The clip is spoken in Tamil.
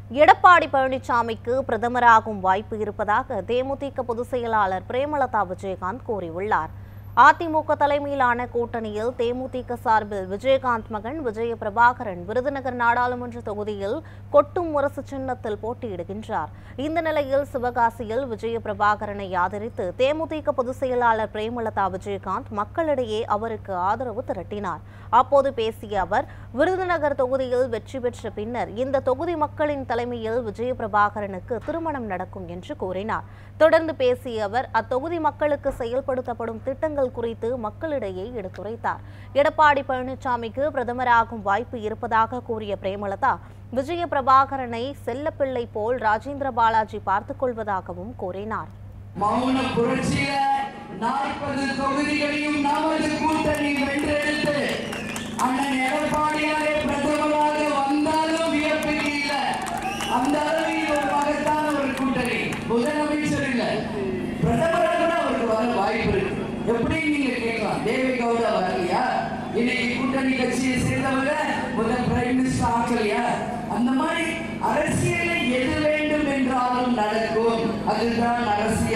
எடப்பாடி பழனிசாமிக்கு பிரதமராகும் வாய்ப்பு இருப்பதாக தேமுதிக பொதுச் செயலாளர் பிரேமலதா விஜயகாந்த் கூறியுள்ளார் அதிமுக தலைமையிலான கூட்டணியில் தேமுதிக சார்பில் விஜயகாந்த் மகன் விஜய பிரபாகரன் விருதுநகர் நாடாளுமன்ற தொகுதியில் கொட்டும் முரசு சின்னத்தில் போட்டியிடுகின்றார் இந்த நிலையில் சிவகாசியில் விஜய பிரபாகரனை ஆதரித்து தேமுதிக பொதுச் செயலாளர் பிரேமலதா விஜயகாந்த் மக்களிடையே அவருக்கு ஆதரவு திரட்டினார் அப்போது பேசிய அவர் விருதுநகர் தொகுதியில் வெற்றி பெற்ற பின்னர் இந்த தொகுதி மக்களின் தலைமையில் விஜய பிரபாகரனுக்கு திருமணம் நடக்கும் என்று கூறினார் தொடர்ந்து பேசிய அவர் அத்தொகுதி மக்களுக்கு செயல்படுத்தப்படும் திட்டங்கள் குறித்து மக்களிடையே எடுத்துரைத்தார் எடப்பாடி பழனிசாமிக்கு பிரதமராகும் வாய்ப்பு இருப்பதாக கூறிய பிரேமலதா விஜய பிரபாகரனை செல்லப்பிள்ளை போல் ராஜேந்திர பாலாஜி பார்த்துக் கொள்வதாகவும் கூறினார் மௌன புரட்சியில நாற்பது தொகுதிகளையும் நமது கூட்டணி வென்றெடுத்து அண்ணன் எடப்பாடியாரே பிரதமராக வந்தாலும் வியப்பிற்கு இல்ல அந்த அளவில் ஒரு மகத்தான ஒரு கூட்டணி முதலமைச்சர் இல்ல பிரதமராக கூட அவருக்கு வர வாய்ப்பு இருக்கு எப்படி நீங்க கேட்கலாம் தேவி கவுடா வரலையா இன்னைக்கு கூட்டணி கட்சியை சேர்ந்தவங்க முதல் பிரைம் மினிஸ்டர் ஆக்கலையா அந்த மாதிரி அரசியலில் எது வேண்டும் என்றாலும் நடக்கும் அதுதான் அரசியல்